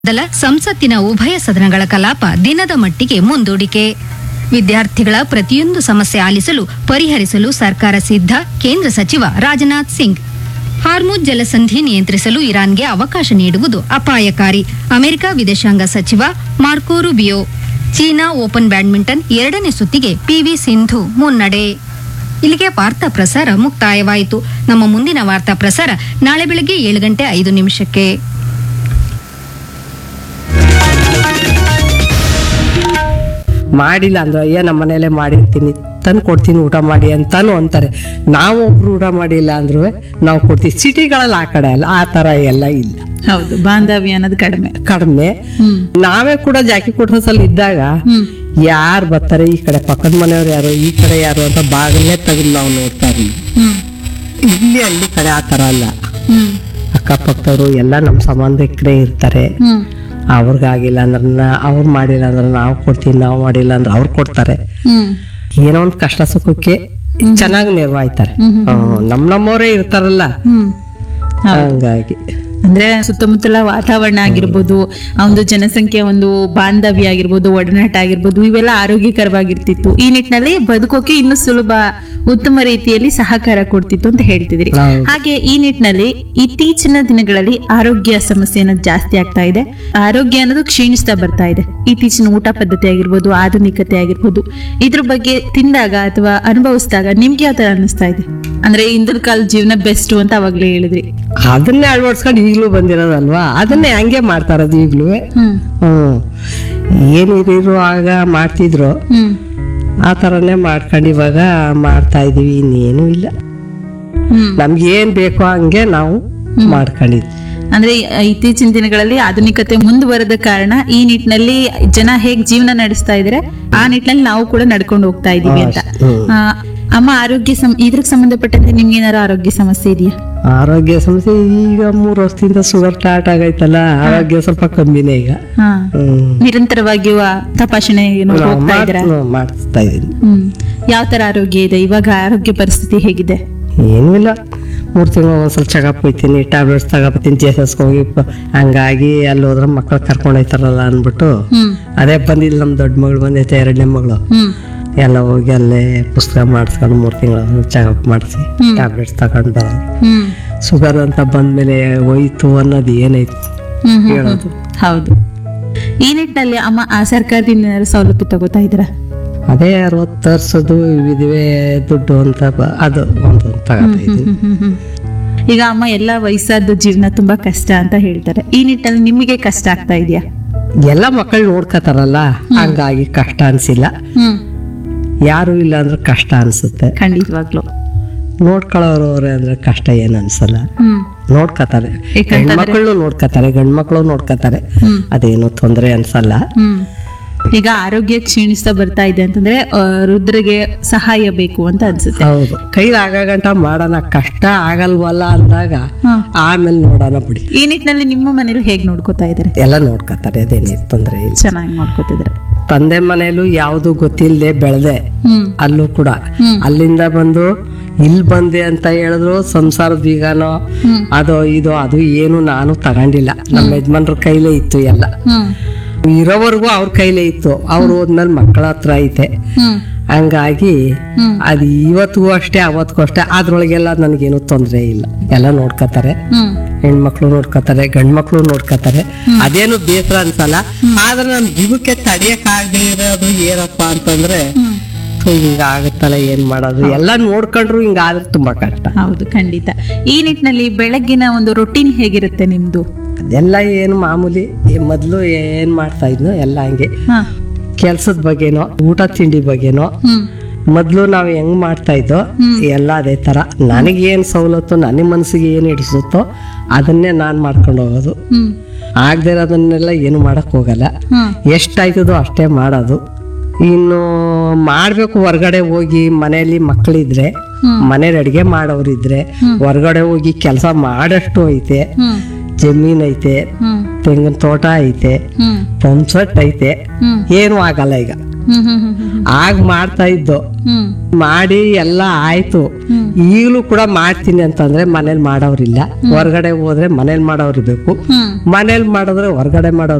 ಮೊದಲ ಸಂಸತ್ತಿನ ಉಭಯ ಸದನಗಳ ಕಲಾಪ ದಿನದ ಮಟ್ಟಿಗೆ ಮುಂದೂಡಿಕೆ ವಿದ್ಯಾರ್ಥಿಗಳ ಪ್ರತಿಯೊಂದು ಸಮಸ್ಯೆ ಆಲಿಸಲು ಪರಿಹರಿಸಲು ಸರ್ಕಾರ ಸಿದ್ಧ ಕೇಂದ್ರ ಸಚಿವ ರಾಜನಾಥ್ ಸಿಂಗ್ ಹಾರ್ಮುಜ್ ಜಲಸಂಧಿ ನಿಯಂತ್ರಿಸಲು ಇರಾನ್ಗೆ ಅವಕಾಶ ನೀಡುವುದು ಅಪಾಯಕಾರಿ ಅಮೆರಿಕ ವಿದೇಶಾಂಗ ಸಚಿವ Marco Rubio China open badminton ಎರಡನೇ ಸುತ್ತಿಗೆ ಪಿವಿ ಸಿಂಧು ಮುನ್ನಡೆ ಇಲ್ಲಿಗೆ ವಾರ್ತಾ ಪ್ರಸಾರ ಮುಕ್ತಾಯವಾಯಿತು ನಮ್ಮ ಮುಂದಿನ ವಾರ್ತಾ ಪ್ರಸಾರ ನಾಳೆ ಬೆಳಗ್ಗೆ ಏಳು ಗಂಟೆ ಐದು ನಿಮಿಷಕ್ಕೆ ಮಾಡಿಲ್ಲ ಅಂದ್ರೆ ಅಯ್ಯ ನಮ್ಮ ಮನೇಲೆ ಮಾಡಿರ್ತೀನಿ ತಂದು ಕೊಡ್ತೀನಿ ಊಟ ಮಾಡಿ ಅಂತಾನು ಅಂತಾರೆ ನಾವು ಒಬ್ರು ಊಟ ಮಾಡಿಲ್ಲ ಅಂದ್ರೂ ನಾವು ಕೊಡ್ತೀವಿ ಸಿಟಿಗಳಲ್ಲಿ ಆ ಕಡೆ ಅಲ್ಲ ಆ ಥರ ಎಲ್ಲ ಇಲ್ಲ ಹೌದು ಬಾಂಧವ್ಯ ಅನ್ನೋದು ಕಡಿಮೆ ಕಡಿಮೆ ಹ್ಮ್ ನಾವೇ ಕೂಡ ಜಾಕಿ ಕೊಟ್ರಸಲ್ಲಿ ಇದ್ದಾಗ ಹ್ಮ್ ಯಾರು ಬರ್ತಾರೆ ಈ ಕಡೆ ಪಕ್ಕದ ಮನೆಯವ್ರು ಯಾರು ಈ ಕಡೆ ಯಾರು ಅಂತ ಬಾಗಿಲೇ ತೆಗೆದು ನಾವು ನೋಡ್ತಾ ಇರ್ಲಿಲ್ಲ ಹ್ಮ್ ಇಲ್ಲಿ ಹಳ್ಳಿ ಕಡೆ ಆ ಥರ ಅಲ್ಲ ಹ್ಮ್ ಅಕ್ಕಪಕ್ಕದವರು ಎಲ್ಲ ನಮ್ಮ ಸಂಬಂಧಿಕರೇ ಇರ್ತಾರೆ ಹ್ಮ್ ಅವ್ರಿಗಾಗಿಲ್ಲ ಅಂದ್ರೆ ನಾ- ಅವ್ರು ಮಾಡಿಲ್ಲ ಅಂದ್ರೆ ನಾವು ಕೊಡ್ತೀವಿ ನಾವು ಮಾಡಿಲ್ಲ ಅಂದ್ರೆ ಅವ್ರು ಕೊಡ್ತಾರೆ ಹ್ಮ್ ಏನೋ ಒಂದು ಕಷ್ಟ ಸುಖಕ್ಕೆ ಚೆನ್ನಾಗಿ ನಿರ್ವಾಯ್ತಾರೆ ಹ್ಮ್. ನಮ್ ನಮ್ಮವರೇ ಇರ್ತಾರಲ್ಲ ಹ್ಮ್ ಹಂಗಾಗಿ ಅಂದ್ರೆ ಸುತ್ತಮುತ್ತಲ ವಾತಾವರಣ ಆಗಿರ್ಬೋದು ಆ ಒಂದು ಜನಸಂಖ್ಯೆ ಒಂದು ಬಾಂಧವ್ಯ ಆಗಿರ್ಬೋದು ಒಡನಾಟ ಆಗಿರ್ಬೋದು ಇವೆಲ್ಲ ಆರೋಗ್ಯಕರವಾಗಿರ್ತಿತ್ತು ಈ ನಿಟ್ಟಿನಲ್ಲಿ ಬದುಕೋಕೆ ಇನ್ನೂ ಸುಲಭ ಉತ್ತಮ ರೀತಿಯಲ್ಲಿ ಸಹಕಾರ ಕೊಡ್ತಿತ್ತು ಅಂತ ಹೇಳ್ತಿದ್ರಿ ಹೌದು. ಹಾಗೆ ಈ ನಿಟ್ಟಿನಲ್ಲಿ ಇತ್ತೀಚಿನ ದಿನಗಳಲ್ಲಿ ಆರೋಗ್ಯ ಸಮಸ್ಯೆ ಅನ್ನೋದು ಜಾಸ್ತಿ ಆಗ್ತಾ ಇದೆ ಆರೋಗ್ಯ ಅನ್ನೋದು ಕ್ಷೀಣಿಸ್ತಾ ಬರ್ತಾ ಇದೆ ಇತ್ತೀಚಿನ ಊಟ ಪದ್ಧತಿ ಆಗಿರ್ಬೋದು ಆಧುನಿಕತೆ ಆಗಿರ್ಬೋದು ಇದ್ರ ಬಗ್ಗೆ ತಿಂದಾಗ ಅಥವಾ ಅನುಭವಿಸಿದಾಗ ನಿಮ್ಗೆ ಯಾವ ತರ ಅನಿಸ್ತಾ ಇದೆ ಅಂದ್ರೆ ಇಂದಿನ ಕಾಲದ ಜೀವನ ಬೆಸ್ಟ್ ಅಂತ ಅವಾಗ್ಲೇ ಹೇಳಿದ್ರಿ ಅದನ್ನೇ ಅಳವಡಿಸ್ಕೊಂಡು ಈಗಲೂ ಬಂದಿರೋದಲ್ವಾ ಅದನ್ನೇ ಹಂಗೆ ಮಾಡ್ತಾರದು ಈಗಲೂ ಹ್ಮ್ ಹ್ಮ್ ಏನ್ ಹಿರಿಯರು ಆಗ ಮಾಡ್ತಿದ್ರು ಹ್ಮ್ ಆ ಥರನೇ ಮಾಡ್ಕೊಂಡು ಇವಾಗ ಮಾಡ್ತಾ ಇದೀವಿ ಇನ್ನೇನು ಇಲ್ಲ ಹ್ಮ್ ನಮ್ಗೆ ಏನ್ ಬೇಕೋ ಹಂಗೆ ನಾವು ಮಾಡ್ಕೊಂಡಿದ್ವಿ ಅಂದ್ರೆ ಈ- ಇತ್ತೀಚಿನ ದಿನಗಳಲ್ಲಿ ಆಧುನಿಕತೆ ಮುಂದುವರೆದ ಕಾರಣ ಈ ನಿಟ್ಟಿನಲ್ಲಿ ಜನ ಹೇಗ್ ಜೀವನ ನಡೆಸ್ತಾ ಇದಾರೆ ಆ ನಿಟ್ಟಿನಲ್ಲಿ ನಾವು ಕೂಡ ನಡ್ಕೊಂಡು ಹೋಗ್ತಾ ಇದೀವಿ ಅಂತ ಹ್ಮ್. ಆ, ಅಮ್ಮ ಆರೋಗ್ಯ ಸಂ ಇದ್ರಿಗೆ ಸಂಬಂಧಪಟ್ಟಂತೆ ನಿಮ್ಗೆ ಏನಾರ ಆರೋಗ್ಯ ಸಮಸ್ಯೆ ಇದೆಯಾ ಆರೋಗ್ಯ ಸಮಸ್ಯೆ ಈಗ ಮೂರು ವರ್ಷದಿಂದ ಶುಗರ್ ಸ್ಟಾರ್ಟ್ ಆಗೈತಲ್ಲ ಆರೋಗ್ಯ ಸ್ವಲ್ಪ ಕಮ್ಮಿನೇ ಈಗ ಹಾ ಹ್ಮ್ ನಿರಂತರವಾಗಿಯೂ ಆ ತಪಾಸಣೆ ಏನು ನಾವು ಹೋಗ್ತಾ ಮಾಡ್- ಇದ್ದೀರಾ ನಾವು ಮಾಡಿಸ್ತಾ ಇದೀನಿ ಹ್ಮ್ ಯಾವ ತರ ಆರೋಗ್ಯ ಇದೆ ಇವಾಗ ಆರೋಗ್ಯ ಪರಿಸ್ಥಿತಿ ಹೇಗಿದೆ ಏನೂ ಇಲ್ಲ ಮೂರು ತಿಂಗಳು ಒಂದ್ಸಲ ಚೆಕಪ್ ಹೋಗ್ತೀನಿ ಟ್ಯಾಬ್ಲೆಟ್ಸ್ ತಗೋಬತ್ತೀನಿ ಜೆ ಎಸ್ ಎಸ್ ಹೋಗಿ ಪ- ಹಂಗಾಗಿ ಅಲ್ಲಿ ಹೋದ್ರೆ ಮಕ್ಳು ಕರ್ಕೊಂಡು ಹೋಯ್ತಾರಲ್ಲ ಅಂದ್ಬಿಟ್ಟು ಹ್ಮ್ ಅದೇ ಬಂದಿಲ್ಲ ನಮ್ಮ ದೊಡ್ಡ ಮಗಳು ಬಂದೈತೆ ಎರಡನೇ ಮಗಳು ಹ್ಮ್ ಎಲ್ಲ ಹೋಗಿ ಅಲ್ಲೇ ಪುಸ್ತಕ ಮಾಡಿಸ್ಕೊಂಡು ಮೂರು ತಿಂಗಳು ಚೆಕಪ್ ಮಾಡಿಸಿ ಹ್ಮ್. ಟ್ಯಾಬ್ಲೆಟ್ಸ್ ತಗೊಂಡು ಬರೋದು ಹ್ಮ್ ಶುಗರ್ ಅಂತ ಬಂದ್ಮೇಲೆ ಹೋಯ್ತು ಅನ್ನೋದು ಏನೈತಿ ಹ್ಮ್ ಹ್ಮ್, ಹ್ಮ್ ಹೇಳೋದು ಹೌದು ಈ ನಿಟ್ಟಿನಲ್ಲಿ ಅಮ್ಮ ಆ ಸರ್ಕಾರದಿಂದ ಏನಾದ್ರು ಸವಲತ್ತು ತಗೋತಾ ಇದ್ದೀರಾ ಅದೇ ಅರವತ್ತು ವರ್ಷದ್ದು ವಿಧವೆ ದುಡ್ಡು ಅಂತ ಬ- ಅದು ಒಂದು ತಗೋತಾ ಇದ್ದೀನಿ ಹ್ಮ್, ಹ್ಮ್, ಹ್ಮ್. ಈಗ ಅಮ್ಮ ಎಲ್ಲ ವಯಸ್ಸಾದ ಜೀವನ ತುಂಬಾ ಕಷ್ಟ ಅಂತ ಹೇಳ್ತಾರೆ ಈ ನಿಟ್ಟಿನಲ್ಲಿ ನಿಮಗೆ ಕಷ್ಟ ಆಗ್ತಾ ಇದೆಯಾ ಎಲ್ಲ ಮಕ್ಕಳು ನೋಡ್ಕೋತಾರಲ್ಲ ಹಂಗಾಗಿ ಕಷ್ಟ ಅನ್ಸಿಲ್ಲ ಹ್ಮ್ ಯಾರು ಇಲ್ಲ ಅಂದ್ರೆ ಕಷ್ಟ ಅನ್ಸುತ್ತೆ ಖಂಡಿತವಾಗ್ಲು ನೋಡ್ಕೊಳ್ಳೋರು ಅವ್ರೆ ಅಂದ್ರೆ ಕಷ್ಟ ಏನು ಅನ್ಸಲ್ಲ ಹ್ಮ್ ನೋಡ್ಕೋತಾರೆ ಏಕಂತಂದ್ರೆ- ಹೆಣ್ಮಕ್ಳು ನೋಡ್ಕೋತಾರೆ ಗಂಡ್ ಮಕ್ಳು ನೋಡ್ಕೋತಾರೆ ಹ್ಮ್ ಅದೇನು ತೊಂದರೆ ಅನ್ಸಲ್ಲ ಹ್ಮ್ ಈಗ ಆರೋಗ್ಯ ಕ್ಷೀಣಿಸ್ತಾ ಬರ್ತಾ ಇದೆ ಅಂತಂದ್ರೆ ಆ, ರುದ್ರಗೆ ಸಹಾಯ ಬೇಕು ಅಂತ ಅನ್ಸುತ್ತೆ ಹೌದು ಕೈಲಿ ಆಗಗಂಟ ಮಾಡೋಣ ಕಷ್ಟ ಆಗಲ್ವಲ್ಲ ಅಂದಾಗ ಹಾ. ಆಮೇಲೆ ನೋಡೋಣ ಬಿಡಿ ಈ ನಿಟ್ಟಿನಲ್ಲಿ ನಿಮ್ಮ ಮನೇಲಿ ಹೇಗ್ ನೋಡ್ಕೋತಾ ಇದಾರೆ ಎಲ್ಲ ನೋಡ್ಕೋತಾರೆ ಅದೇನೇ ತೊಂದರೆ ಇಲ್ಲ ಚೆನ್ನಾಗಿ ನೋಡ್ಕೋತಿದ್ರೆ ತಂದೆ ಮನೇಲೂ ಯಾವುದು ಗೊತ್ತಿಲ್ಲದೆ ಬೆಳೆದೆ ಹ್ಮ್ ಅಲ್ಲೂ ಕೂಡ ಹ್ಮ್. ಅಲ್ಲಿಂದ ಬಂದು ಇಲ್ಲಿ ಬಂದೆ ಅಂತ ಹೇಳಿದ್ರು ಸಂಸಾರದ ಬೀಗನೋ ಹ್ಮ್. ಅದು ಇದು ಅದು ಏನು ನಾನು ತಗೊಂಡಿಲ್ಲ ನಮ್ಮ ಯಜಮಾನ್ರ ಕೈಲೇ ಇತ್ತು ಎಲ್ಲ ಹ್ಮ್ ಇರೋವರೆಗೂ ಅವ್ರ ಕೈಲೇ ಇತ್ತು ಅವ್ರು ಹೋದ್ಮೇಲೆ ಮಕ್ಕಳ ಹತ್ರ ಐತೆ ಹ್ಮ್ ಹಂಗಾಗಿ ಹ್ಮ್. ಅದು ಇವತ್ತಿಗೂ ಅಷ್ಟೇ ಅವತ್ತಿಗೂ ಅಷ್ಟೇ ಅದ್ರೊಳಗೆಲ್ಲ ನನಗೇನು ತೊಂದರೆ ಇಲ್ಲ ಎಲ್ಲ ನೋಡ್ಕೋತಾರೆ ಹ್ಮ್ ಹೆಣ್ಮಕ್ಳು ನೋಡ್ಕೋತಾರೆ ಗಂಡ್ ಮಕ್ಳು ನೋಡ್ಕೋತಾರೆ ಅದೇನು ಬೇಸರ ಅನ್ಸಲ್ಲ ಆದ್ರೆ ನನ್ ಜೀವಕ್ಕೆ ತಡೆಯಕ್ ಆಗದೆ ಇರೋದು ಏನಪ್ಪ ಅಂತಂದ್ರೆ ಹ್ಮ್ ಥು, ಹಿಂಗ ಆಗುತ್ತಲ್ಲ ಏನ್ ಮಾಡೋದು ಎಲ್ಲ ನೋಡ್ಕೊಂಡ್ರು ಹಿಂಗಾದ್ರೆ ತುಂಬಾ ಕಷ್ಟ ಹೌದು ಖಂಡಿತ ಈ ನಿಟ್ಟಿನಲ್ಲಿ ಬೆಳಗ್ಗಿನ ಒಂದು ರೊಟೀನ್ ಹೇಗಿರುತ್ತೆ ನಿಮ್ದು ಅದೆಲ್ಲ ಏನು ಮಾಮೂಲಿ ಈ ಮೊದ್ಲು ಏನ್ ಮಾಡ್ತಾ ಇದ್ನೋ ಎಲ್ಲ ಹಂಗೆ ಹಾ ಕೆಲ್ಸದ ಬಗ್ಗೆನೋ ಊಟ ತಿಂಡಿ ಬಗ್ಗೆನೋ ಹ್ಮ್ ಮೊದ್ಲು ನಾವ್ ಹೆಂಗ್ ಮಾಡ್ತಾ ಇದ್ದೋ ಎಲ್ಲ ಅದೇ ತರ ನನಗೇನ್ ಸವಲತ್ತು ನನ್ನ ಮನಸ್ಸಿಗೆ ಏನ್ ಹಿಡಿಸುತ್ತೋ ಅದನ್ನೇ ನಾನ್ ಮಾಡ್ಕೊಂಡು ಹೋಗೋದು ಹ್ಮ್ ಆಗದೆ ಇರೋದನ್ನೆಲ್ಲ ಏನು ಮಾಡಕ್ ಹೋಗಲ್ಲ ಹ್ಮ್ ಎಷ್ಟಾಯ್ತದೋ ಅಷ್ಟೇ ಮಾಡೋದು ಇನ್ನು ಮಾಡ್ಬೇಕು ಹೊರ್ಗಡೆ ಹೋಗಿ ಮನೆಯಲ್ಲಿ ಮಕ್ಕಳಿದ್ರೆ ಮನೇಲಿ ಅಡಿಗೆ ಮಾಡೋರಿದ್ರೆ ಹೊರ್ಗಡೆ ಹೋಗಿ ಕೆಲಸ ಮಾಡಷ್ಟು ಐತೆ ಹ್ಮ್ ಜಮೀನ್ ಐತೆ ಹ್ಮ್ ತೆಂಗಿನ ತೋಟ ಐತೆ ಹ್ಮ್ ಪಂಪ್ ಸೆಟ್ ಐತೆ ಹ್ಮ್ ಏನು ಆಗಲ್ಲ ಈಗ ಹ್ಮ್ ಹ್ಮ್ ಹ್ಮ್ ಹ್ಮ್ ಆಗ ಮಾಡ್ತಾ ಇದ್ದು ಹ್ಮ್ ಮಾಡಿ ಎಲ್ಲ ಆಯ್ತು ಈಗಲೂ ಕೂಡ ಮಾಡ್ತೀನಿ ಅಂತಂದ್ರೆ ಮನೇಲಿ ಮಾಡೋರಿಲ್ಲ ಹೊರಗಡೆ ಹೋದ್ರೆ ಮನೇಲಿ ಮಾಡೋರು ಬೇಕು ಹ್ಮ್ ಮನೇಲಿ ಮಾಡಿದ್ರೆ ಹೊರಗಡೆ ಮಾಡೋರು